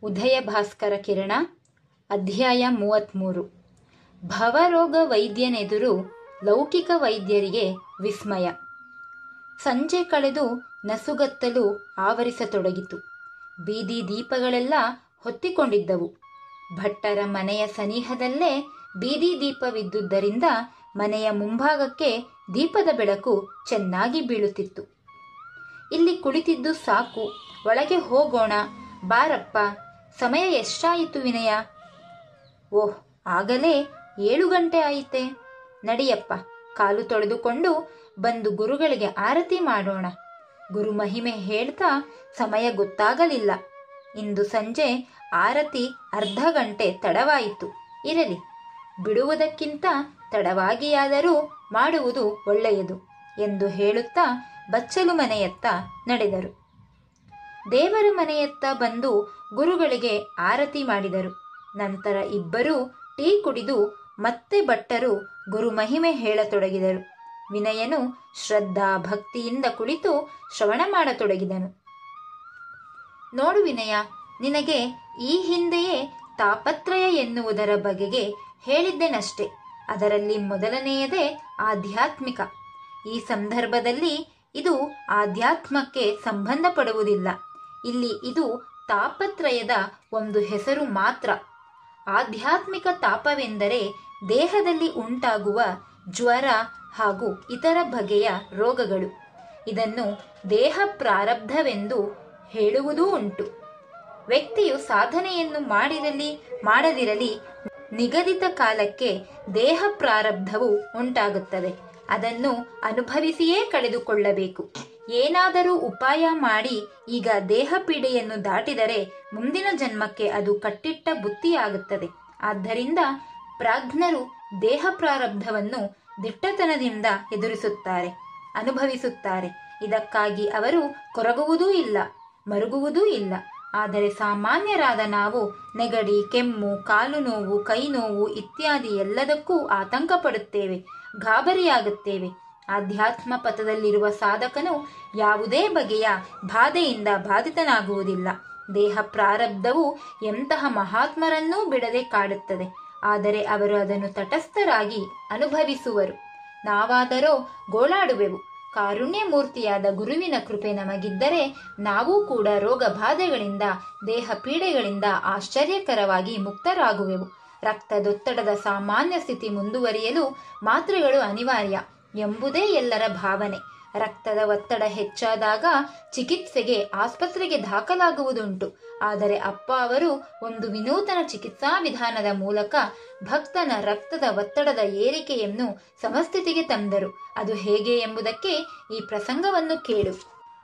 ಉದಯ ಭಾಸ್ಕರ ಕಿರಣ ಅಧ್ಯಾಯ ಮೂವತ್ತ್ಮೂರು ಭವರೋಗ ವೈದ್ಯನೆದುರು ಲೌಕಿಕ ವೈದ್ಯರಿಗೆ ವಿಸ್ಮಯ ಸಂಜೆ ಕಳೆದು ನಸುಗತ್ತಲು ಆವರಿಸತೊಡಗಿತು ಬೀದಿ ದೀಪಗಳೆಲ್ಲ ಹೊತ್ತಿಕೊಂಡಿದ್ದವು ಭಟ್ಟರ ಮನೆಯ ಸನಿಹದಲ್ಲೇ ಬೀದಿ ದೀಪವಿದ್ದುದರಿಂದ ಮನೆಯ ಮುಂಭಾಗಕ್ಕೆ ದೀಪದ ಬೆಳಕು ಚೆನ್ನಾಗಿ ಬೀಳುತ್ತಿತ್ತು ಇಲ್ಲಿ ಕುಳಿತಿದ್ದು ಸಾಕು ಒಳಗೆ ಹೋಗೋಣ ಬಾರಪ್ಪ ಸಮಯ ಎಷ್ಟಾಯಿತು ವಿನಯ ಓಹ್ ಆಗಲೇ ಏಳು ಗಂಟೆ ಆಯಿತೆ ನಡಿಯಪ್ಪ ಕಾಲು ತೊಳೆದುಕೊಂಡು ಬಂದು ಗುರುಗಳಿಗೆ ಆರತಿ ಮಾಡೋಣ ಗುರು ಮಹಿಮೆ ಹೇಳ್ತಾ ಸಮಯ ಗೊತ್ತಾಗಲಿಲ್ಲ ಇಂದು ಸಂಜೆ ಆರತಿ ಅರ್ಧ ಗಂಟೆ ತಡವಾಯಿತು ಇರಲಿ ಬಿಡುವುದಕ್ಕಿಂತ ತಡವಾಗಿಯಾದರೂ ಮಾಡುವುದು ಒಳ್ಳೆಯದು ಎಂದು ಹೇಳುತ್ತಾ ಬಚ್ಚಲು ಮನೆಯತ್ತ ನಡೆದರು ದೇವರ ಮನೆಯತ್ತ ಬಂದು ಗುರುಗಳಿಗೆ ಆರತಿ ಮಾಡಿದರು ನಂತರ ಇಬ್ಬರೂ ಟೀ ಕುಡಿದು ಮತ್ತೆ ಭಟ್ಟರು ಗುರು ಮಹಿಮೆ ಹೇಳತೊಡಗಿದರು ವಿನಯನು ಶ್ರದ್ಧಾ ಭಕ್ತಿಯಿಂದ ಕುಳಿತು ಶ್ರವಣ ಮಾಡತೊಡಗಿದನು ನೋಡು ವಿನಯ ನಿನಗೆ ಈ ಹಿಂದೆಯೇ ತಾಪತ್ರಯ ಎನ್ನುವುದರ ಬಗೆಗೆ ಹೇಳಿದ್ದೆನಷ್ಟೆ ಅದರಲ್ಲಿ ಮೊದಲನೆಯದೇ ಆಧ್ಯಾತ್ಮಿಕ ಈ ಸಂದರ್ಭದಲ್ಲಿ ಇದು ಆಧ್ಯಾತ್ಮಕ್ಕೆ ಸಂಬಂಧಪಡುವುದಿಲ್ಲ ಇಲ್ಲಿ ಇದು ತಾಪತ್ರಯದ ಒಂದು ಹೆಸರು ಮಾತ್ರ ಆಧ್ಯಾತ್ಮಿಕ ತಾಪವೆಂದರೆ ದೇಹದಲ್ಲಿ ಉಂಟಾಗುವ ಜ್ವರ ಹಾಗೂ ಇತರ ಬಗೆಯ ರೋಗಗಳು ಇದನ್ನು ದೇಹ ಪ್ರಾರಬ್ಧವೆಂದು ಹೇಳುವುದೂ ಉಂಟು ವ್ಯಕ್ತಿಯು ಸಾಧನೆಯನ್ನು ಮಾಡಿರಲಿ ಮಾಡದಿರಲಿ ನಿಗದಿತ ಕಾಲಕ್ಕೆ ದೇಹ ಪ್ರಾರಬ್ಧವು ಉಂಟಾಗುತ್ತದೆ ಅದನ್ನು ಅನುಭವಿಸಿಯೇ ಕಳೆದುಕೊಳ್ಳಬೇಕು ಏನಾದರೂ ಉಪಾಯ ಮಾಡಿ ಈಗ ದೇಹ ಪೀಡೆಯನ್ನು ದಾಟಿದರೆ ಮುಂದಿನ ಜನ್ಮಕ್ಕೆ ಅದು ಕಟ್ಟಿಟ್ಟ ಬುತ್ತಿಯಾಗುತ್ತದೆ ಆದ್ದರಿಂದ ಪ್ರಾಜ್ಞರು ದೇಹ ಪ್ರಾರಬ್ಧವನ್ನು ದಿಟ್ಟತನದಿಂದ ಎದುರಿಸುತ್ತಾರೆ ಅನುಭವಿಸುತ್ತಾರೆ ಇದಕ್ಕಾಗಿ ಅವರು ಕೊರಗುವುದೂ ಇಲ್ಲ ಮರುಗುವುದೂ ಇಲ್ಲ ಆದರೆ ಸಾಮಾನ್ಯರಾದ ನಾವು ನೆಗಡಿ ಕೆಮ್ಮು ಕಾಲು ನೋವು ಕೈ ನೋವು ಇತ್ಯಾದಿ ಎಲ್ಲದಕ್ಕೂ ಆತಂಕ ಪಡುತ್ತೇವೆ ಗಾಬರಿಯಾಗುತ್ತೇವೆ ಆಧ್ಯಾತ್ಮ ಪಥದಲ್ಲಿರುವ ಸಾಧಕನು ಯಾವುದೇ ಬಗೆಯ ಬಾಧೆಯಿಂದ ಬಾಧಿತನಾಗುವುದಿಲ್ಲ ದೇಹ ಪ್ರಾರಬ್ಧವು ಎಂತಹ ಮಹಾತ್ಮರನ್ನೂ ಬಿಡದೆ ಕಾಡುತ್ತದೆ ಆದರೆ ಅವರು ಅದನ್ನು ತಟಸ್ಥರಾಗಿ ಅನುಭವಿಸುವರು ನಾವಾದರೋ ಗೋಳಾಡುವೆವು ಕಾರುಣ್ಯ ಮೂರ್ತಿಯಾದ ಗುರುವಿನ ಕೃಪೆ ನಮಗಿದ್ದರೆ ನಾವೂ ಕೂಡ ರೋಗ ಬಾಧೆಗಳಿಂದ ದೇಹ ಪೀಡೆಗಳಿಂದ ಆಶ್ಚರ್ಯಕರವಾಗಿ ಮುಕ್ತರಾಗುವೆವು ರಕ್ತದೊತ್ತಡದ ಸಾಮಾನ್ಯ ಸ್ಥಿತಿ ಮುಂದುವರಿಯಲು ಮಾತ್ರೆಗಳು ಅನಿವಾರ್ಯ ಎಂಬುದೇ ಎಲ್ಲರ ಭಾವನೆ ರಕ್ತದ ಒತ್ತಡ ಹೆಚ್ಚಾದಾಗ ಚಿಕಿತ್ಸೆಗೆ ಆಸ್ಪತ್ರೆಗೆ ದಾಖಲಾಗುವುದುಂಟು ಆದರೆ ಅಪ್ಪ ಅವರು ಒಂದು ವಿನೂತನ ಚಿಕಿತ್ಸಾ ವಿಧಾನದ ಮೂಲಕ ಭಕ್ತನ ರಕ್ತದ ಒತ್ತಡದ ಏರಿಕೆಯನ್ನು ಸಮಸ್ಥಿತಿಗೆ ತಂದರು ಅದು ಹೇಗೆ ಎಂಬುದಕ್ಕೆ ಈ ಪ್ರಸಂಗವನ್ನು ಕೇಳು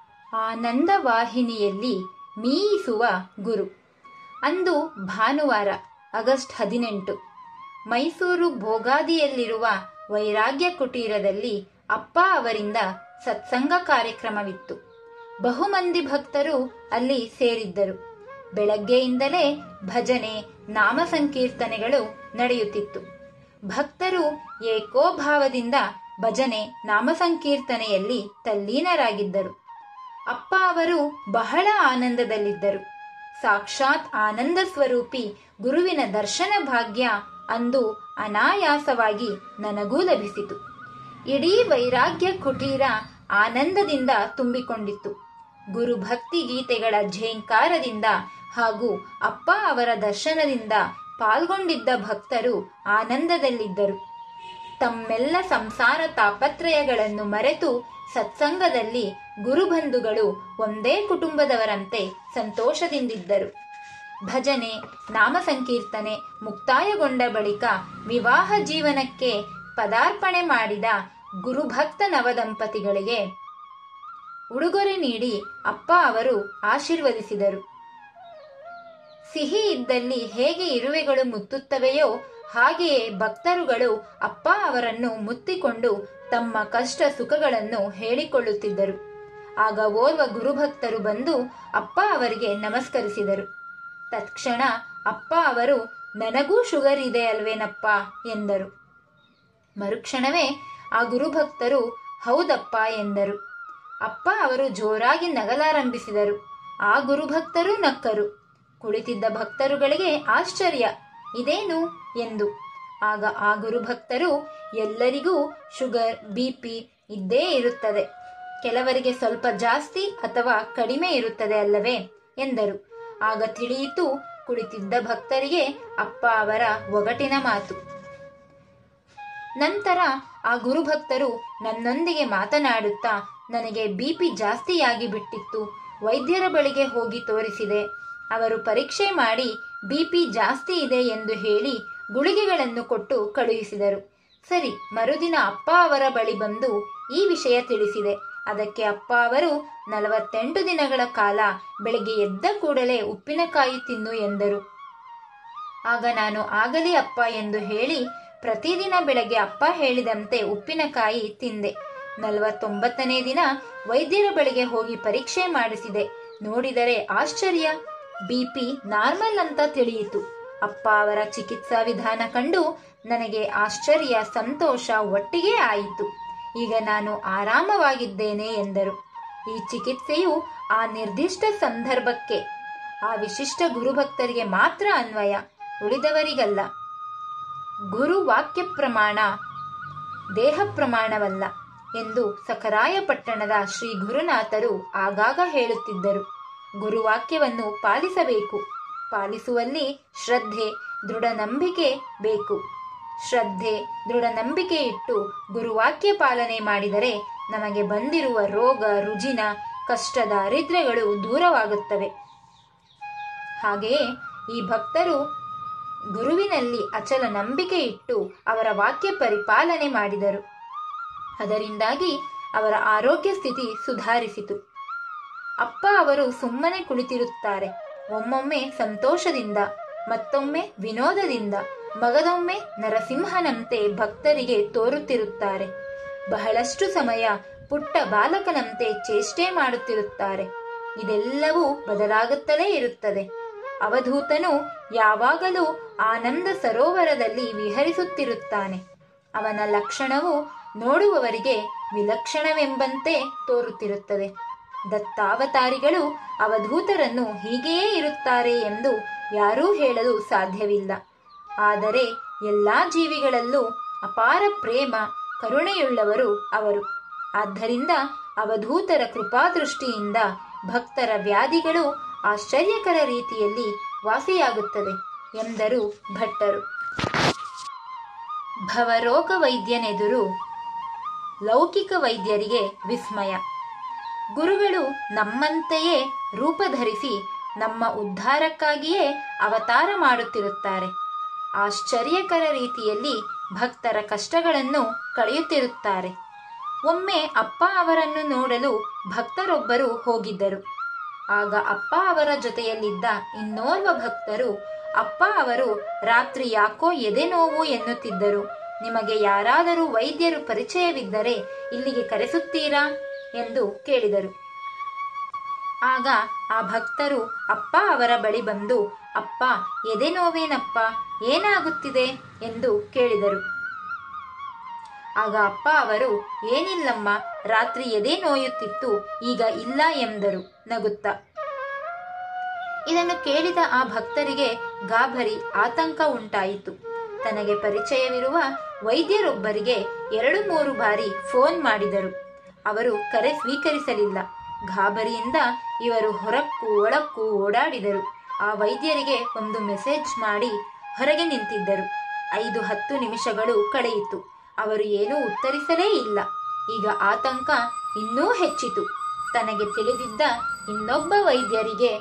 ಆನಂದ ವಾಹಿನಿಯಲ್ಲಿ ಮೀಯಿಸುವ ಗುರು ಅಂದು ಭಾನುವಾರ ಆಗಸ್ಟ್ ಹದಿನೆಂಟು ಮೈಸೂರು ಭೋಗಾದಿಯಲ್ಲಿರುವ ವೈರಾಗ್ಯ ಕುಟೀರದಲ್ಲಿ ಅಪ್ಪ ಅವರಿಂದ ಸತ್ಸಂಗ ಕಾರ್ಯಕ್ರಮವಿತ್ತು ಬಹುಮಂದಿ ಭಕ್ತರು ಅಲ್ಲಿ ಸೇರಿದ್ದರು ಬೆಳಗ್ಗೆಯಿಂದಲೇ ಭಜನೆ ನಾಮ ಸಂಕೀರ್ತನೆಗಳು ನಡೆಯುತ್ತಿತ್ತು ಭಕ್ತರು ಏಕೋಭಾವದಿಂದ ಭಜನೆ ನಾಮ ಸಂಕೀರ್ತನೆಯಲ್ಲಿ ತಲ್ಲೀನರಾಗಿದ್ದರು ಅಪ್ಪ ಅವರು ಬಹಳ ಆನಂದದಲ್ಲಿದ್ದರು ಸಾಕ್ಷಾತ್ ಆನಂದ ಸ್ವರೂಪಿ ಗುರುವಿನ ದರ್ಶನ ಭಾಗ್ಯ ಅಂದು ಅನಾಯಾಸವಾಗಿ ನನಗೂ ಲಭಿಸಿತು ಇಡೀ ವೈರಾಗ್ಯ ಕುಟೀರ ಆನಂದದಿಂದ ತುಂಬಿಕೊಂಡಿತ್ತು ಗುರು ಭಕ್ತಿ ಗೀತೆಗಳ ಝೇಂಕಾರದಿಂದ ಹಾಗೂ ಅಪ್ಪ ಅವರ ದರ್ಶನದಿಂದ ಪಾಲ್ಗೊಂಡಿದ್ದ ಭಕ್ತರು ಆನಂದದಲ್ಲಿದ್ದರು ತಮ್ಮೆಲ್ಲ ಸಂಸಾರ ತಾಪತ್ರಯಗಳನ್ನು ಮರೆತು ಸತ್ಸಂಗದಲ್ಲಿ ಗುರುಬಂಧುಗಳು ಒಂದೇ ಕುಟುಂಬದವರಂತೆ ಸಂತೋಷದಿಂದಿದ್ದರು ಭಜನೆ ನಾಮ ಸಂಕೀರ್ತನೆ ಮುಕ್ತಾಯಗೊಂಡ ಬಳಿಕ ವಿವಾಹ ಜೀವನಕ್ಕೆ ಪದಾರ್ಪಣೆ ಮಾಡಿದ ಗುರುಭಕ್ತ ನವದಂಪತಿಗಳಿಗೆ ಉಡುಗೊರೆ ನೀಡಿ ಅಪ್ಪ ಅವರು ಆಶೀರ್ವದಿಸಿದರು ಸಿಹಿ ಇದ್ದಲ್ಲಿ ಹೇಗೆ ಇರುವೆಗಳು ಮುತ್ತುತ್ತವೆಯೋ ಹಾಗೆಯೇ ಭಕ್ತರುಗಳು ಅಪ್ಪ ಅವರನ್ನು ಮುತ್ತಿಕೊಂಡು ತಮ್ಮ ಕಷ್ಟ ಸುಖಗಳನ್ನು ಹೇಳಿಕೊಳ್ಳುತ್ತಿದ್ದರು ಆಗ ಓರ್ವ ಗುರುಭಕ್ತರು ಬಂದು ಅಪ್ಪ ಅವರಿಗೆ ನಮಸ್ಕರಿಸಿದರು ತತ್ಕ್ಷಣ ಅಪ್ಪ ಅವರು ನನಗೂ ಶುಗರ್ ಇದೆ ಅಲ್ವೇನಪ್ಪ ಎಂದರು ಮರುಕ್ಷಣವೇ ಆ ಗುರುಭಕ್ತರು ಹೌದಪ್ಪ ಎಂದರು ಅಪ್ಪ ಅವರು ಜೋರಾಗಿ ನಗಲಾರಂಭಿಸಿದರು ಆ ಗುರುಭಕ್ತರೂ ನಕ್ಕರು ಕುಳಿತಿದ್ದ ಭಕ್ತರುಗಳಿಗೆ ಆಶ್ಚರ್ಯ ಇದೇನು ಎಂದು ಆಗ ಆ ಗುರುಭಕ್ತರು ಎಲ್ಲರಿಗೂ ಶುಗರ್ ಬಿಪಿ ಇದ್ದೇ ಇರುತ್ತದೆ ಕೆಲವರಿಗೆ ಸ್ವಲ್ಪ ಜಾಸ್ತಿ ಅಥವಾ ಕಡಿಮೆ ಇರುತ್ತದೆ ಅಲ್ಲವೇ ಎಂದರು ಆಗ ತಿಳಿಯಿತು ಕುಳಿತಿದ್ದ ಭಕ್ತರಿಗೆ ಅಪ್ಪ ಅವರ ಒಗಟಿನ ಮಾತು ನಂತರ ಆ ಗುರುಭಕ್ತರು ನನ್ನೊಂದಿಗೆ ಮಾತನಾಡುತ್ತಾ ನನಗೆ ಬಿಪಿ ಜಾಸ್ತಿಯಾಗಿ ಬಿಟ್ಟಿತ್ತು ವೈದ್ಯರ ಬಳಿಗೆ ಹೋಗಿ ತೋರಿಸಿದೆ ಅವರು ಪರೀಕ್ಷೆ ಮಾಡಿ ಬಿಪಿ ಜಾಸ್ತಿ ಇದೆ ಎಂದು ಹೇಳಿ ಗುಳಿಗೆಗಳನ್ನು ಕೊಟ್ಟು ಕಳುಹಿಸಿದರು ಸರಿ ಮರುದಿನ ಅಪ್ಪ ಅವರ ಬಳಿ ಬಂದು ಈ ವಿಷಯ ತಿಳಿಸಿದೆ ಅದಕ್ಕೆ ಅಪ್ಪ ಅವರು ನಲವತ್ತೆಂಟು ದಿನಗಳ ಕಾಲ ಬೆಳಗ್ಗೆ ಎದ್ದ ಕೂಡಲೇ ಉಪ್ಪಿನಕಾಯಿ ತಿನ್ನು ಎಂದರು ಆಗ ನಾನು ಆಗಲಿ ಅಪ್ಪ ಎಂದು ಹೇಳಿ ಪ್ರತಿದಿನ ಬೆಳಗ್ಗೆ ಅಪ್ಪ ಹೇಳಿದಂತೆ ಉಪ್ಪಿನಕಾಯಿ ತಿಂದೆ ನಲವತ್ತೊಂಬತ್ತನೇ ದಿನ ವೈದ್ಯರ ಬಳಿಗೆ ಹೋಗಿ ಪರೀಕ್ಷೆ ಮಾಡಿಸಿದೆ ನೋಡಿದರೆ ಆಶ್ಚರ್ಯ ಬಿಪಿ ನಾರ್ಮಲ್ ಅಂತ ತಿಳಿಯಿತು ಅಪ್ಪ ಅವರ ಚಿಕಿತ್ಸಾ ವಿಧಾನ ಕಂಡು ನನಗೆ ಆಶ್ಚರ್ಯ ಸಂತೋಷ ಒಟ್ಟಿಗೆ ಆಯಿತು ಈಗ ನಾನು ಆರಾಮವಾಗಿದ್ದೇನೆ ಎಂದರು ಈ ಚಿಕಿತ್ಸೆಯು ಆ ನಿರ್ದಿಷ್ಟ ಸಂದರ್ಭಕ್ಕೆ ಆ ವಿಶಿಷ್ಟ ಗುರುಭಕ್ತರಿಗೆ ಮಾತ್ರ ಅನ್ವಯ ಉಳಿದವರಿಗಲ್ಲ ಗುರು ವಾಕ್ಯ ಪ್ರಮಾಣ ದೇಹ ಪ್ರಮಾಣವಲ್ಲ ಎಂದು ಸಕರಾಯ ಪಟ್ಟಣದ ಶ್ರೀ ಗುರುನಾಥರು ಆಗಾಗ ಹೇಳುತ್ತಿದ್ದರು ಗುರುವಾಕ್ಯವನ್ನು ಪಾಲಿಸಬೇಕು ಪಾಲಿಸುವಲ್ಲಿ ಶ್ರದ್ಧೆ ದೃಢ ನಂಬಿಕೆ ಬೇಕು ಶ್ರದ್ಧೆ ದೃಢ ನಂಬಿಕೆ ಇಟ್ಟು ಗುರುವಾಕ್ಯ ಪಾಲನೆ ಮಾಡಿದರೆ ನಮಗೆ ಬಂದಿರುವ ರೋಗ ರುಜಿನ ಕಷ್ಟ ದಾರಿದ್ರ್ಯಗಳು ದೂರವಾಗುತ್ತವೆ ಹಾಗೆಯೇ ಈ ಭಕ್ತರು ಗುರುವಿನಲ್ಲಿ ಅಚಲ ನಂಬಿಕೆ ಇಟ್ಟು ಅವರ ವಾಕ್ಯ ಪರಿಪಾಲನೆ ಮಾಡಿದರು ಅದರಿಂದಾಗಿ ಅವರ ಆರೋಗ್ಯ ಸ್ಥಿತಿ ಸುಧಾರಿಸಿತು ಅಪ್ಪ ಅವರು ಸುಮ್ಮನೆ ಕುಳಿತಿರುತ್ತಾರೆ ಒಮ್ಮೊಮ್ಮೆ ಸಂತೋಷದಿಂದ ಮತ್ತೊಮ್ಮೆ ವಿನೋದದಿಂದ ಮಗದೊಮ್ಮೆ ನರಸಿಂಹನಂತೆ ಭಕ್ತರಿಗೆ ತೋರುತ್ತಿರುತ್ತಾರೆ ಬಹಳಷ್ಟು ಸಮಯ ಪುಟ್ಟ ಬಾಲಕನಂತೆ ಚೇಷ್ಟೆ ಮಾಡುತ್ತಿರುತ್ತಾರೆ ಇದೆಲ್ಲವೂ ಬದಲಾಗುತ್ತಲೇ ಇರುತ್ತದೆ ಅವಧೂತನು ಯಾವಾಗಲೂ ಆನಂದ ಸರೋವರದಲ್ಲಿ ವಿಹರಿಸುತ್ತಿರುತ್ತಾನೆ ಅವನ ಲಕ್ಷಣವು ನೋಡುವವರಿಗೆ ವಿಲಕ್ಷಣವೆಂಬಂತೆ ತೋರುತ್ತಿರುತ್ತದೆ ದತ್ತಾವತಾರಿಗಳು ಅವಧೂತರನ್ನು ಹೀಗೆಯೇ ಇರುತ್ತಾರೆ ಎಂದು ಯಾರೂ ಹೇಳಲು ಸಾಧ್ಯವಿಲ್ಲ ಆದರೆ ಎಲ್ಲಾ ಜೀವಿಗಳಲ್ಲೂ ಅಪಾರ ಪ್ರೇಮ ಕರುಣೆಯುಳ್ಳವರು ಅವರು ಆದ್ದರಿಂದ ಅವಧೂತರ ಕೃಪಾದೃಷ್ಟಿಯಿಂದ ಭಕ್ತರ ವ್ಯಾಧಿಗಳು ಆಶ್ಚರ್ಯಕರ ರೀತಿಯಲ್ಲಿ ವಾಸಿಯಾಗುತ್ತದೆ ಎಂದರು ಭಟ್ಟರು ಭವರೋಗ ವೈದ್ಯನೆದುರು ಲೌಕಿಕ ವೈದ್ಯರಿಗೆ ವಿಸ್ಮಯ ಗುರುಗಳು ನಮ್ಮಂತೆಯೇ ರೂಪಧರಿಸಿ ನಮ್ಮ ಉದ್ಧಾರಕ್ಕಾಗಿಯೇ ಅವತಾರ ಮಾಡುತ್ತಿರುತ್ತಾರೆ ಆಶ್ಚರ್ಯಕರ ರೀತಿಯಲ್ಲಿ ಭಕ್ತರ ಕಷ್ಟಗಳನ್ನು ಕಳೆಯುತ್ತಿರುತ್ತಾರೆ ಒಮ್ಮೆ ಅಪ್ಪ ಅವರನ್ನು ನೋಡಲು ಭಕ್ತರೊಬ್ಬರು ಹೋಗಿದ್ದರು ಆಗ ಅಪ್ಪ ಅವರ ಜೊತೆಯಲ್ಲಿದ್ದ ಇನ್ನೋರ್ವ ಭಕ್ತರು ಅಪ್ಪ ಅವರು ರಾತ್ರಿ ಯಾಕೋ ಎದೆ ನೋವು ಎನ್ನುತ್ತಿದ್ದರು ನಿಮಗೆ ಯಾರಾದರೂ ವೈದ್ಯರು ಪರಿಚಯವಿದ್ದರೆ ಇಲ್ಲಿಗೆ ಕರೆಸುತ್ತೀರಾ ಎಂದು ಕೇಳಿದರು ಆಗ ಆ ಭಕ್ತರು ಅಪ್ಪ ಅವರ ಬಳಿ ಬಂದು ಅಪ್ಪ ಎದೆ ನೋವೇನಪ್ಪ ಏನಾಗುತ್ತಿದೆ ಎಂದು ಕೇಳಿದರು ಆಗ ಅಪ್ಪ ಅವರು ಏನಿಲ್ಲಮ್ಮ ರಾತ್ರಿ ಎದೆ ನೋಯುತ್ತಿತ್ತು ಈಗ ಇಲ್ಲ ಎಂದರು ನಗುತ್ತಾ ಇದನ್ನು ಕೇಳಿದ ಆ ಭಕ್ತರಿಗೆ ಗಾಬರಿ ಆತಂಕ ಉಂಟಾಯಿತು ತನಗೆ ಪರಿಚಯವಿರುವ ವೈದ್ಯರೊಬ್ಬರಿಗೆ ಎರಡು ಮೂರು ಬಾರಿ ಫೋನ್ ಮಾಡಿದರು ಅವರು ಕರೆ ಸ್ವೀಕರಿಸಲಿಲ್ಲ ಗಾಬರಿಯಿಂದ ಇವರು ಹೊರಕ್ಕೂ ಒಳಕ್ಕೂ ಓಡಾಡಿದರು ಆ ವೈದ್ಯರಿಗೆ ಒಂದು ಮೆಸೇಜ್ ಮಾಡಿ ಹೊರಗೆ ನಿಂತಿದ್ದರು ಐದು ಹತ್ತು ನಿಮಿಷಗಳು ಕಳೆಯಿತು ಅವರು ಏನೂ ಉತ್ತರಿಸಲೇ ಇಲ್ಲ ಈಗ ಆತಂಕ ಇನ್ನೂ ಹೆಚ್ಚಿತು ತನಗೆ ತಿಳಿದಿದ್ದ ಇನ್ನೊಬ್ಬ ವೈದ್ಯರಿಗೆ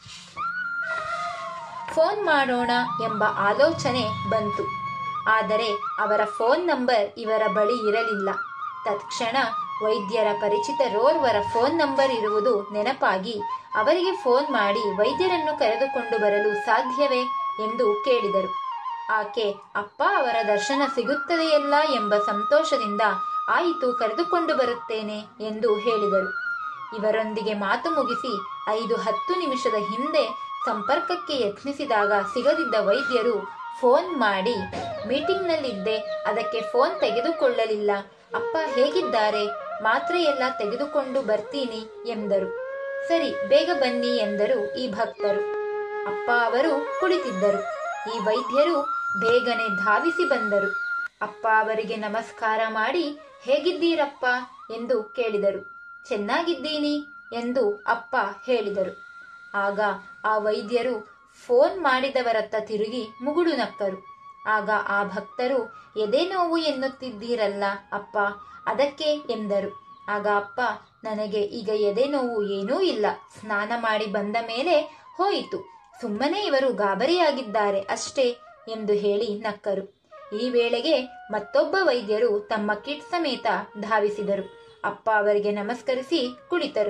ಫೋನ್ ಮಾಡೋಣ ಎಂಬ ಆಲೋಚನೆ ಬಂತು ಆದರೆ ಅವರ ಫೋನ್ ನಂಬರ್ ಇವರ ಬಳಿ ಇರಲಿಲ್ಲ ತತ್ಕ್ಷಣ ವೈದ್ಯರ ಪರಿಚಿತರೋರ್ವರ ಫೋನ್ ನಂಬರ್ ಇರುವುದು ನೆನಪಾಗಿ ಅವರಿಗೆ ಫೋನ್ ಮಾಡಿ ವೈದ್ಯರನ್ನು ಕರೆದುಕೊಂಡು ಬರಲು ಸಾಧ್ಯವೇ ಎಂದು ಕೇಳಿದರು ಆಕೆ ಅಪ್ಪ ಅವರ ದರ್ಶನ ಸಿಗುತ್ತದೆಯಲ್ಲ ಎಂಬ ಸಂತೋಷದಿಂದ ಆಯಿತು ಕರೆದುಕೊಂಡು ಬರುತ್ತೇನೆ ಎಂದು ಹೇಳಿದರು ಇವರೊಂದಿಗೆ ಮಾತು ಮುಗಿಸಿ ಐದು ಹತ್ತು ನಿಮಿಷದ ಹಿಂದೆ ಸಂಪರ್ಕಕ್ಕೆ ಯತ್ನಿಸಿದಾಗ ಸಿಗದಿದ್ದ ವೈದ್ಯರು ಫೋನ್ ಮಾಡಿ ಮೀಟಿಂಗ್ನಲ್ಲಿದ್ದೆ ಅದಕ್ಕೆ ಫೋನ್ ತೆಗೆದುಕೊಳ್ಳಲಿಲ್ಲ ಅಪ್ಪ ಹೇಗಿದ್ದಾರೆ ಮಾತ್ರೆ ಎಲ್ಲ ತೆಗೆದುಕೊಂಡು ಬರ್ತೀನಿ ಎಂದರು ಸರಿ ಬೇಗ ಬನ್ನಿ ಎಂದರು ಈ ಭಕ್ತರು ಅಪ್ಪ ಅವರು ಕುಳಿತಿದ್ದರು ಈ ವೈದ್ಯರು ಬೇಗನೆ ಧಾವಿಸಿ ಬಂದರು ಅಪ್ಪ ಅವರಿಗೆ ನಮಸ್ಕಾರ ಮಾಡಿ ಹೇಗಿದ್ದೀರಪ್ಪ ಎಂದು ಕೇಳಿದರು ಚೆನ್ನಾಗಿದ್ದೀನಿ ಎಂದು ಅಪ್ಪ ಹೇಳಿದರು ಆಗ ಆ ವೈದ್ಯರು ಫೋನ್ ಮಾಡಿದವರತ್ತ ತಿರುಗಿ ಮುಗುಡು ನಕ್ಕರು ಆಗ ಆ ಭಕ್ತರು ಎದೆ ನೋವು ಎನ್ನುತ್ತಿದ್ದೀರಲ್ಲ ಅಪ್ಪ ಅದಕ್ಕೆ ಎಂದರು ಆಗ ಅಪ್ಪ ನನಗೆ ಈಗ ಎದೆ ನೋವು ಏನೂ ಇಲ್ಲ ಸ್ನಾನ ಮಾಡಿ ಬಂದ ಮೇಲೆ ಹೋಯಿತು ಸುಮ್ಮನೆ ಇವರು ಗಾಬರಿಯಾಗಿದ್ದಾರೆ ಅಷ್ಟೇ ಎಂದು ಹೇಳಿ ನಕ್ಕರು ಈ ವೇಳೆಗೆ ಮತ್ತೊಬ್ಬ ವೈದ್ಯರು ತಮ್ಮ ಕಿಟ್ ಸಮೇತ ಧಾವಿಸಿದರು ಅಪ್ಪ ಅವರಿಗೆ ನಮಸ್ಕರಿಸಿ ಕುಳಿತರು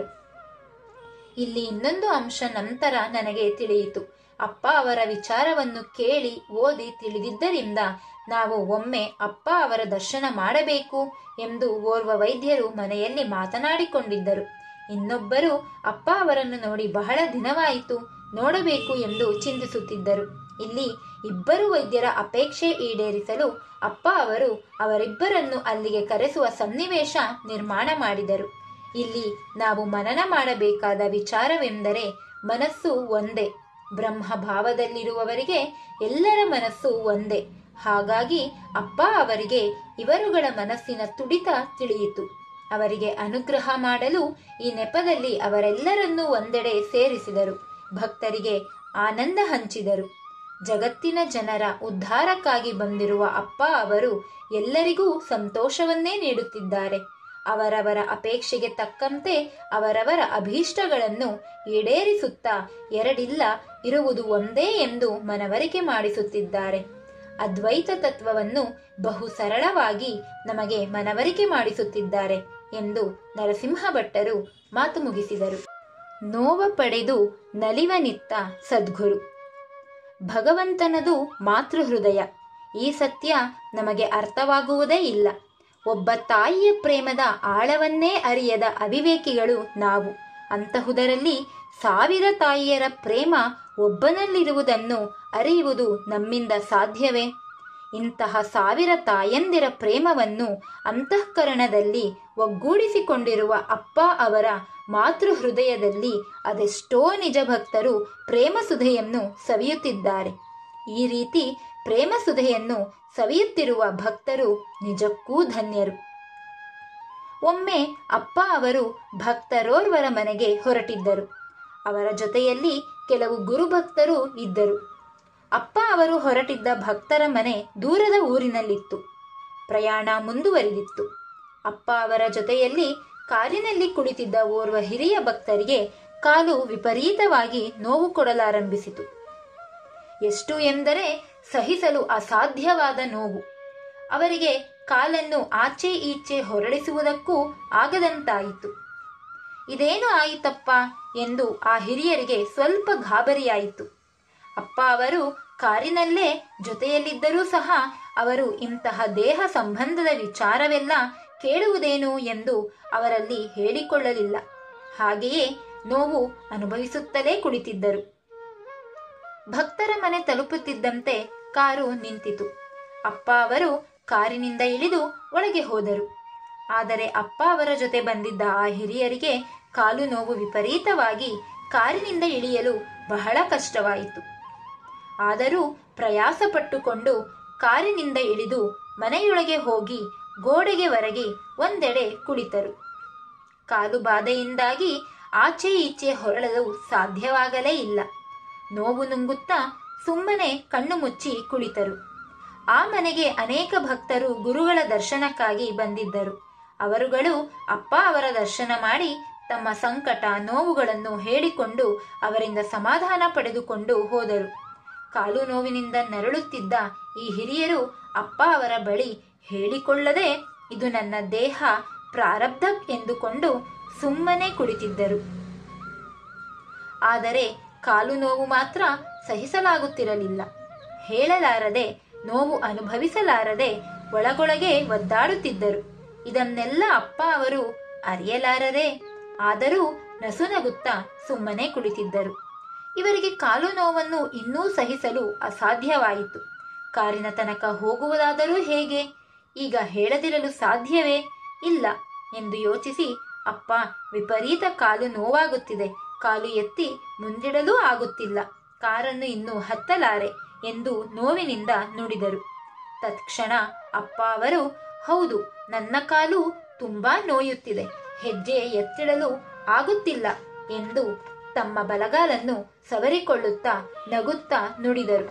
ಇಲ್ಲಿ ಇನ್ನೊಂದು ಅಂಶ ನಂತರ ನನಗೆ ತಿಳಿಯಿತು ಅಪ್ಪ ಅವರ ವಿಚಾರವನ್ನು ಕೇಳಿ ಓದಿ ತಿಳಿದಿದ್ದರಿಂದ ನಾವು ಒಮ್ಮೆ ಅಪ್ಪ ಅವರ ದರ್ಶನ ಮಾಡಬೇಕು ಎಂದು ಓರ್ವ ವೈದ್ಯರು ಮನೆಯಲ್ಲಿ ಮಾತನಾಡಿಕೊಂಡಿದ್ದರು ಇನ್ನೊಬ್ಬರು ಅಪ್ಪ ಅವರನ್ನು ನೋಡಿ ಬಹಳ ದಿನವಾಯಿತು ನೋಡಬೇಕು ಎಂದು ಚಿಂತಿಸುತ್ತಿದ್ದರು ಇಲ್ಲಿ ಇಬ್ಬರು ವೈದ್ಯರ ಅಪೇಕ್ಷೆ ಈಡೇರಿಸಲು ಅಪ್ಪ ಅವರು ಅವರಿಬ್ಬರನ್ನು ಅಲ್ಲಿಗೆ ಕರೆಸುವ ಸನ್ನಿವೇಶ ನಿರ್ಮಾಣ ಮಾಡಿದರು ಇಲ್ಲಿ ನಾವು ಮನನ ಮಾಡಬೇಕಾದ ವಿಚಾರವೆಂದರೆ ಮನಸ್ಸು ಒಂದೇ ಬ್ರಹ್ಮ ಭಾವದಲ್ಲಿರುವವರಿಗೆ ಎಲ್ಲರ ಮನಸ್ಸು ಒಂದೇ ಹಾಗಾಗಿ ಅಪ್ಪ ಅವರಿಗೆ ಇವರುಗಳ ಮನಸ್ಸಿನ ತುಡಿತ ತಿಳಿಯಿತು ಅವರಿಗೆ ಅನುಗ್ರಹ ಮಾಡಲು ಈ ನೆಪದಲ್ಲಿ ಅವರೆಲ್ಲರನ್ನೂ ಒಂದೆಡೆ ಸೇರಿಸಿದರು ಭಕ್ತರಿಗೆ ಆನಂದ ಹಂಚಿದರು ಜಗತ್ತಿನ ಜನರ ಉದ್ಧಾರಕ್ಕಾಗಿ ಬಂದಿರುವ ಅಪ್ಪ ಅವರು ಎಲ್ಲರಿಗೂ ಸಂತೋಷವನ್ನೇ ನೀಡುತ್ತಿದ್ದಾರೆ ಅವರವರ ಅಪೇಕ್ಷೆಗೆ ತಕ್ಕಂತೆ ಅವರವರ ಅಭೀಷ್ಟಗಳನ್ನು ಈಡೇರಿಸುತ್ತಾ ಎರಡಿಲ್ಲ ಇರುವುದು ಒಂದೇ ಎಂದು ಮನವರಿಕೆ ಮಾಡಿಸುತ್ತಿದ್ದಾರೆ ಅದ್ವೈತ ತತ್ವವನ್ನು ಬಹು ಸರಳವಾಗಿ ನಮಗೆ ಮನವರಿಕೆ ಮಾಡಿಸುತ್ತಿದ್ದಾರೆ ಎಂದು ನರಸಿಂಹ ಭಟ್ಟರು ಮಾತು ಮುಗಿಸಿದರು ನೋವ ಪಡೆದು ನಲಿವನಿತ್ತ ಸದ್ಗುರು ಭಗವಂತನದು ಮಾತೃಹೃದಯ ಈ ಸತ್ಯ ನಮಗೆ ಅರ್ಥವಾಗುವುದೇ ಇಲ್ಲ ಒಬ್ಬ ತಾಯಿಯ ಪ್ರೇಮದ ಆಳವನ್ನೇ ಅರಿಯದ ಅವಿವೇಕಿಗಳು ನಾವು ಅಂತಹುದರಲ್ಲಿ ಸಾವಿರ ತಾಯಿಯರ ಪ್ರೇಮ ಒಬ್ಬನಲ್ಲಿರುವುದನ್ನು ಅರಿಯುವುದು ನಮ್ಮಿಂದ ಸಾಧ್ಯವೇ ಇಂತಹ ಸಾವಿರ ತಾಯಂದಿರ ಪ್ರೇಮವನ್ನು ಅಂತಃಕರಣದಲ್ಲಿ ಒಗ್ಗೂಡಿಸಿಕೊಂಡಿರುವ ಅಪ್ಪ ಅವರ ಮಾತೃ ಹೃದಯದಲ್ಲಿ ಅದೆಷ್ಟೋ ನಿಜ ಭಕ್ತರು ಪ್ರೇಮಸುಧೆಯನ್ನು ಸವಿಯುತ್ತಿದ್ದಾರೆ ಈ ರೀತಿ ಪ್ರೇಮಸುಧೆಯನ್ನು ಸವಿಯುತ್ತಿರುವ ಭಕ್ತರು ನಿಜಕ್ಕೂ ಧನ್ಯರು ಒಮ್ಮೆ ಅಪ್ಪ ಅವರು ಭಕ್ತರೋರ್ವರ ಮನೆಗೆ ಹೊರಟಿದ್ದರು ಅವರ ಜೊತೆಯಲ್ಲಿ ಕೆಲವು ಗುರುಭಕ್ತರು ಇದ್ದರು ಅಪ್ಪ ಅವರು ಹೊರಟಿದ್ದ ಭಕ್ತರ ಮನೆ ದೂರದ ಊರಿನಲ್ಲಿತ್ತು ಪ್ರಯಾಣ ಮುಂದುವರಿದಿತ್ತು ಅಪ್ಪ ಅವರ ಜೊತೆಯಲ್ಲಿ ಕಾರಿನಲ್ಲಿ ಕುಳಿತಿದ್ದ ಓರ್ವ ಹಿರಿಯ ಭಕ್ತರಿಗೆ ಕಾಲು ವಿಪರೀತವಾಗಿ ನೋವು ಕೊಡಲಾರಂಭಿಸಿತು ಎಷ್ಟು ಎಂದರೆ ಸಹಿಸಲು ಅಸಾಧ್ಯವಾದ ನೋವು ಅವರಿಗೆ ಕಾಲನ್ನು ಆಚೆ ಈಚೆ ಹೊರಡಿಸುವುದಕ್ಕೂ ಆಗದಂತಾಯಿತು ಇದೇನು ಆಯಿತಪ್ಪ ಎಂದು ಆ ಹಿರಿಯರಿಗೆ ಸ್ವಲ್ಪ ಗಾಬರಿಯಾಯಿತು ಅಪ್ಪ ಅವರು ಕಾರಿನಲ್ಲೇ ಜೊತೆಯಲ್ಲಿದ್ದರೂ ಸಹ ಅವರು ಇಂತಹ ದೇಹ ಸಂಬಂಧದ ವಿಚಾರವೆಲ್ಲ ಕೇಳುವುದೇನು ಎಂದು ಅವರಲ್ಲಿ ಹೇಳಿಕೊಳ್ಳಲಿಲ್ಲ ಹಾಗೆಯೇ ನೋವು ಅನುಭವಿಸುತ್ತಲೇ ಕುಳಿತಿದ್ದರು ಭಕ್ತರ ಮನೆ ತಲುಪುತ್ತಿದ್ದಂತೆ ಕಾರು ನಿಂತಿತು ಅಪ್ಪ ಅವರು ಕಾರಿನಿಂದ ಇಳಿದು ಒಳಗೆ ಹೋದರು ಆದರೆ ಅಪ್ಪ ಅವರ ಜೊತೆ ಬಂದಿದ್ದ ಆ ಹಿರಿಯರಿಗೆ ಕಾಲು ನೋವು ವಿಪರೀತವಾಗಿ ಕಾರಿನಿಂದ ಇಳಿಯಲು ಬಹಳ ಕಷ್ಟವಾಯಿತು ಆದರೂ ಪ್ರಯಾಸ ಪಟ್ಟುಕೊಂಡು ಕಾರಿನಿಂದ ಇಳಿದು ಮನೆಯೊಳಗೆ ಹೋಗಿ ಗೋಡೆಗೆ ಒರಗಿ ಒಂದೆಡೆ ಕುಳಿತರು ಕಾಲು ಬಾಧೆಯಿಂದಾಗಿ ಆಚೆ ಈಚೆ ಹೊರಳಲು ಸಾಧ್ಯವಾಗಲೇ ಇಲ್ಲ ನೋವು ನುಂಗುತ್ತಾ ಸುಮ್ಮನೆ ಕಣ್ಣು ಮುಚ್ಚಿ ಕುಳಿತರು ಆ ಮನೆಗೆ ಅನೇಕ ಭಕ್ತರು ಗುರುಗಳ ದರ್ಶನಕ್ಕಾಗಿ ಬಂದಿದ್ದರು ಅವರುಗಳು ಅಪ್ಪ ಅವರ ದರ್ಶನ ಮಾಡಿ ತಮ್ಮ ಸಂಕಟ ನೋವುಗಳನ್ನು ಹೇಳಿಕೊಂಡು ಅವರಿಂದ ಸಮಾಧಾನ ಪಡೆದುಕೊಂಡು ಹೋದರು ಕಾಲು ನೋವಿನಿಂದ ನರಳುತ್ತಿದ್ದ ಈ ಹಿರಿಯರು ಅಪ್ಪ ಅವರ ಬಳಿ ಹೇಳಿಕೊಳ್ಳದೆ ಇದು ನನ್ನ ದೇಹ ಪ್ರಾರಬ್ಧ ಎಂದುಕೊಂಡು ಸುಮ್ಮನೆ ಕುಳಿತಿದ್ದರು ಆದರೆ ಕಾಲು ನೋವು ಮಾತ್ರ ಸಹಿಸಲಾಗುತ್ತಿರಲಿಲ್ಲ ಹೇಳಲಾರದೆ ನೋವು ಅನುಭವಿಸಲಾರದೆ ಒಳಗೊಳಗೆ ಒದ್ದಾಡುತ್ತಿದ್ದರು ಇದನ್ನೆಲ್ಲ ಅಪ್ಪ ಅವರು ಅರಿಯಲಾರದೆ ಆದರೂ ನಸುನಗುತ್ತಾ ಸುಮ್ಮನೆ ಕುಳಿತಿದ್ದರು ಇವರಿಗೆ ಕಾಲು ನೋವನ್ನು ಇನ್ನೂ ಸಹಿಸಲು ಅಸಾಧ್ಯವಾಯಿತು ಕಾರಿನ ತನಕ ಹೋಗುವುದಾದರೂ ಹೇಗೆ ಈಗ ಹೇಳದಿರಲು ಸಾಧ್ಯವೇ ಇಲ್ಲ ಎಂದು ಯೋಚಿಸಿ ಅಪ್ಪ ವಿಪರೀತ ಕಾಲು ನೋವಾಗುತ್ತಿದೆ ಕಾಲು ಎತ್ತಿ ಮುಂದಿಡಲೂ ಆಗುತ್ತಿಲ್ಲ ಕಾರನ್ನು ಇನ್ನು ಹತ್ತಲಾರೆ ಎಂದು ನೋವಿನಿಂದ ನುಡಿದರು ತತ್ಕ್ಷಣ ಅಪ್ಪ ಅವರು ಹೌದು ನನ್ನ ಕಾಲು ತುಂಬಾ ನೋಯುತ್ತಿದೆ ಹೆಜ್ಜೆ ಎತ್ತಿಡಲು ಆಗುತ್ತಿಲ್ಲ ಎಂದು ತಮ್ಮ ಬಲಗಾಲನ್ನು ಸವರಿಕೊಳ್ಳುತ್ತಾ ನಗುತ್ತಾ ನುಡಿದರು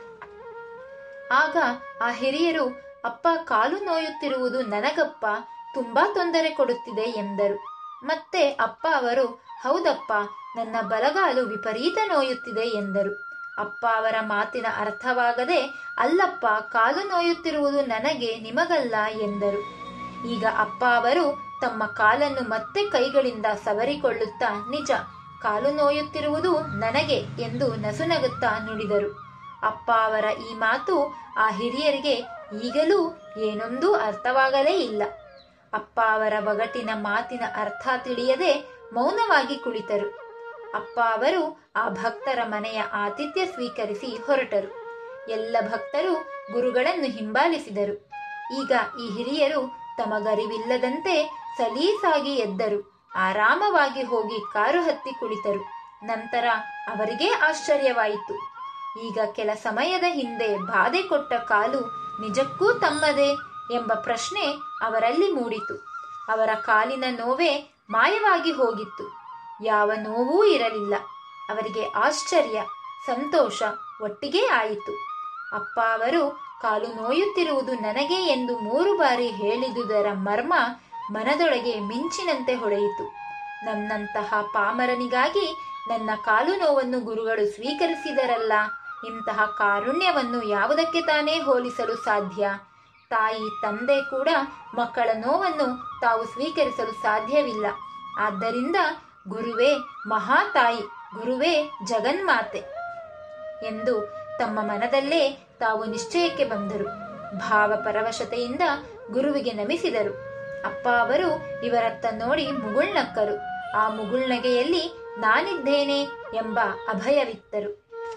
ಆಗ ಆ ಹಿರಿಯರು ಅಪ್ಪ ಕಾಲು ನೋಯುತ್ತಿರುವುದು ನನಗಪ್ಪ ತುಂಬಾ ತೊಂದರೆ ಕೊಡುತ್ತಿದೆ ಎಂದರು ಮತ್ತೆ ಅಪ್ಪ ಅವರು ಹೌದಪ್ಪ ನನ್ನ ಬಲಗಾಲು ವಿಪರೀತ ನೋಯುತ್ತಿದೆ ಎಂದರು ಅಪ್ಪ ಅವರ ಮಾತಿನ ಅರ್ಥವಾಗದೆ ಅಲ್ಲಪ್ಪ ಕಾಲು ನೋಯುತ್ತಿರುವುದು ನನಗೆ ನಿಮಗಲ್ಲ ಎಂದರು ಈಗ ಅಪ್ಪ ಅವರು ತಮ್ಮ ಕಾಲನ್ನು ಮತ್ತೆ ಕೈಗಳಿಂದ ಸವರಿಕೊಳ್ಳುತ್ತಾ ನಿಜ ಕಾಲು ನೋಯುತ್ತಿರುವುದು ನನಗೆ ಎಂದು ನಸುನಗುತ್ತಾ ನುಡಿದರು ಅಪ್ಪ ಅವರ ಈ ಮಾತು ಆ ಹಿರಿಯರಿಗೆ ಈಗಲೂ ಏನೊಂದೂ ಅರ್ಥವಾಗಲೇ ಇಲ್ಲ ಅಪ್ಪ ಅವರ ಒಗಟಿನ ಮಾತಿನ ಅರ್ಥ ತಿಳಿಯದೆ ಮೌನವಾಗಿ ಕುಳಿತರು ಅಪ್ಪ ಅವರು ಆ ಭಕ್ತರ ಮನೆಯ ಆತಿಥ್ಯ ಸ್ವೀಕರಿಸಿ ಹೊರಟರು ಎಲ್ಲ ಭಕ್ತರು ಗುರುಗಳನ್ನು ಹಿಂಬಾಲಿಸಿದರು ಈಗ ಈ ಹಿರಿಯರು ತಮಗರಿವಿಲ್ಲದಂತೆ ಸಲೀಸಾಗಿ ಎದ್ದರು ಆರಾಮವಾಗಿ ಹೋಗಿ ಕಾರು ಹತ್ತಿ ಕುಳಿತರು ನಂತರ ಅವರಿಗೇ ಆಶ್ಚರ್ಯವಾಯಿತು ಈಗ ಕೆಲ ಸಮಯದ ಹಿಂದೆ ಬಾಧೆ ಕೊಟ್ಟ ಕಾಲು ನಿಜಕ್ಕೂ ತಮ್ಮದೇ ಎಂಬ ಪ್ರಶ್ನೆ ಅವರಲ್ಲಿ ಮೂಡಿತು ಅವರ ಕಾಲಿನ ನೋವೇ ಮಾಯವಾಗಿ ಹೋಗಿತ್ತು ಯಾವ ನೋವೂ ಇರಲಿಲ್ಲ ಅವರಿಗೆ ಆಶ್ಚರ್ಯ ಸಂತೋಷ ಒಟ್ಟಿಗೆ ಆಯಿತು ಅಪ್ಪ ಅವರು ಕಾಲು ನೋಯುತ್ತಿರುವುದು ನನಗೆ ಎಂದು ಮೂರು ಬಾರಿ ಹೇಳಿದುದರ ಮರ್ಮ ಮನದೊಳಗೆ ಮಿಂಚಿನಂತೆ ಹೊಳೆಯಿತು ನನ್ನಂತಹ ಪಾಮರನಿಗಾಗಿ ನನ್ನ ಕಾಲು ನೋವನ್ನು ಗುರುಗಳು ಸ್ವೀಕರಿಸಿದರಲ್ಲ ಇಂತಹ ಕಾರುಣ್ಯವನ್ನು ಯಾವುದಕ್ಕೆ ತಾನೇ ಹೋಲಿಸಲು ಸಾಧ್ಯ ತಾಯಿ ತಂದೆ ಕೂಡ ಮಕ್ಕಳ ನೋವನ್ನು ತಾವು ಸ್ವೀಕರಿಸಲು ಸಾಧ್ಯವಿಲ್ಲ ಆದ್ದರಿಂದ ಗುರುವೇ ಮಹಾತಾಯಿ ಗುರುವೇ ಜಗನ್ಮಾತೆ ಎಂದು ತಮ್ಮ ಮನದಲ್ಲೇ ತಾವು ನಿಶ್ಚಯಕ್ಕೆ ಬಂದರು ಭಾವ ಪರವಶತೆಯಿಂದ ಗುರುವಿಗೆ ನಮಿಸಿದರು ಅಪ್ಪ ಅವರು ಇವರತ್ತ ನೋಡಿ ಮುಗುಳ್ನಕ್ಕರು ಆ ಮುಗುಳ್ನಗೆಯಲ್ಲಿ ನಾನಿದ್ದೇನೆ ಎಂಬ ಅಭಯವಿತ್ತರು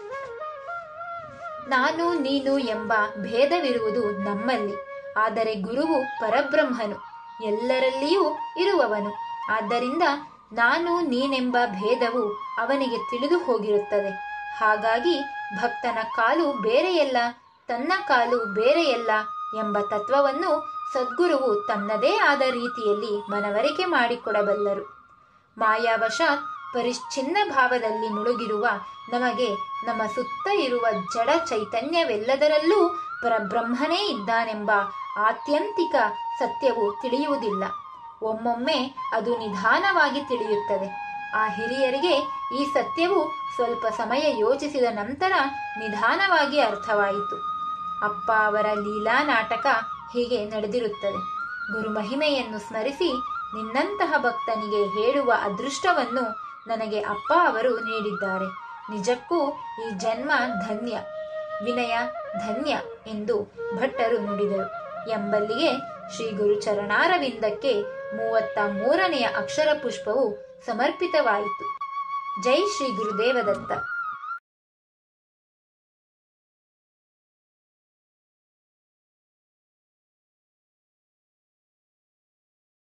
ನಾನು ನೀನು ಎಂಬ ಭೇದವಿರುವುದು ನಮ್ಮಲ್ಲಿ ಆದರೆ ಗುರುವು ಪರಬ್ರಹ್ಮನು ಎಲ್ಲರಲ್ಲಿಯೂ ಇರುವವನು ಆದ್ದರಿಂದ ನಾನು ನೀನೆಂಬ ಭೇದವು ಅವನಿಗೆ ತಿಳಿದು ಹೋಗಿರುತ್ತದೆ ಹಾಗಾಗಿ ಭಕ್ತನ ಕಾಲು ಬೇರೆಯಲ್ಲ ತನ್ನ ಕಾಲು ಬೇರೆಯಲ್ಲ ಎಂಬ ತತ್ವವನ್ನು ಸದ್ಗುರುವು ತನ್ನದೇ ಆದ ರೀತಿಯಲ್ಲಿ ಮನವರಿಕೆ ಮಾಡಿಕೊಡಬಲ್ಲರು ಮಾಯಾವಶಾತ್ ಪರಿಶ್ಚಿನ್ನ ಭಾವದಲ್ಲಿ ಮುಳುಗಿರುವ ನಮಗೆ ನಮ್ಮ ಸುತ್ತ ಇರುವ ಜಡ ಚೈತನ್ಯವೆಲ್ಲದರಲ್ಲೂ ಪರಬ್ರಹ್ಮನೇ ಇದ್ದಾನೆಂಬ ಆತ್ಯಂತಿಕ ಸತ್ಯವು ತಿಳಿಯುವುದಿಲ್ಲ ಒಮ್ಮೊಮ್ಮೆ ಅದು ನಿಧಾನವಾಗಿ ತಿಳಿಯುತ್ತದೆ ಆ ಹಿರಿಯರಿಗೆ ಈ ಸತ್ಯವು ಸ್ವಲ್ಪ ಸಮಯ ಯೋಚಿಸಿದ ನಂತರ ನಿಧಾನವಾಗಿ ಅರ್ಥವಾಯಿತು ಅಪ್ಪ ಅವರ ಲೀಲಾ ನಾಟಕ ಹೀಗೆ ನಡೆದಿರುತ್ತದೆ ಗುರು ಮಹಿಮೆಯನ್ನು ಸ್ಮರಿಸಿ ನಿನ್ನಂತಹ ಭಕ್ತನಿಗೆ ಹೇಳುವ ಅದೃಷ್ಟವನ್ನು ನನಗೆ ಅಪ್ಪ ಅವರು ನೀಡಿದ್ದಾರೆ ನಿಜಕ್ಕೂ ಈ ಜನ್ಮ ಧನ್ಯ ವಿನಯ ಧನ್ಯ ಎಂದು ಭಟ್ಟರು ನುಡಿದರು ಎಂಬಲ್ಲಿಗೆ ಶ್ರೀ ಗುರು ಚರಣಾರವಿಂದಕ್ಕೆ ಮೂವತ್ತ ಮೂರನೆಯ ಅಕ್ಷರ ಪುಷ್ಪವು ಸಮರ್ಪಿತವಾಯಿತು ಜೈ ಶ್ರೀ ಗುರುದೇವದತ್ತ